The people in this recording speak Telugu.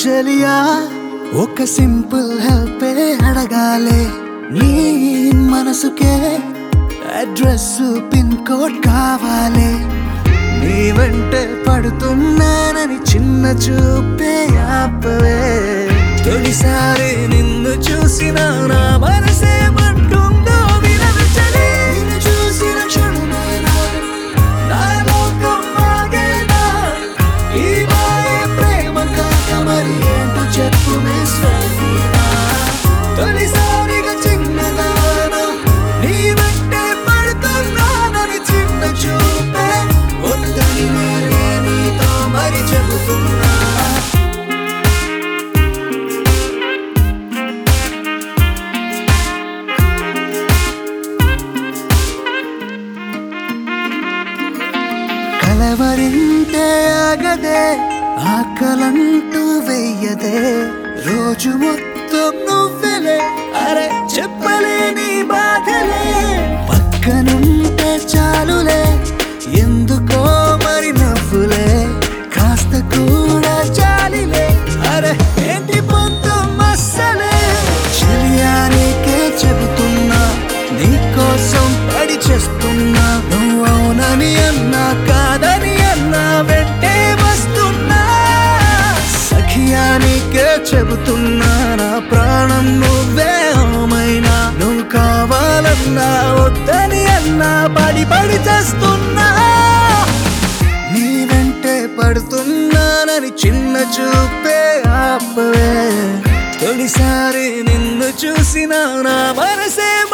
చెలియా ఒక సింపుల్ హెల్పే అడగాలే నీ మనసుకే అడ్రస్ పిన్ కోడ్ కావాలి నీ వెంటే పడుతున్నానని చిన్న చూపే ఆపవే తొలిసారి నిన్ను చూసిన నా మనసేమంటుందో వినదు చలి నిన్ను చూసిన క్షణమేనా నా లోకం ఆగేనా ఈ మాయే ప్రేమ కాక మరి ఏంటో చెప్పు విశ్వసీనా తొలిసారిగా చిన్నదానా నీ వెంటే పడుతున్నానని చిన్న చూపే వద్దని నేనే నీతో మరి చెబుతున్నా కలవరింతే ఆగదే ఆకలంటూ వెయ్యదే రోజు మొత్తం నువ్వెలే అరే చెప్పలేని బాధలే పక్కనుంటే చాలులే ఎందుకో మరి నవ్వులే కాస్త కూడా చాలిలే అరే ఏంటి పొంతం అస్సలే చెలియానికే చెబుతున్నా నీకోసం పడి చేస్తున్నా నువ్వు అవునని అన్నా కాదని అన్నా వెంటే వస్తున్నా సఖియానికే చెబుతున్నా నా ప్రాణం నువ్వే ఓమైనా నువ్వు కావాలన్నా వద్దని అన్నా పడి పడి చేస్తున్నా నీ వెంటే పడుతున్నానని చిన్న చూపే ఆపవే తొలిసారి నిన్ను చూసిన నా మనసే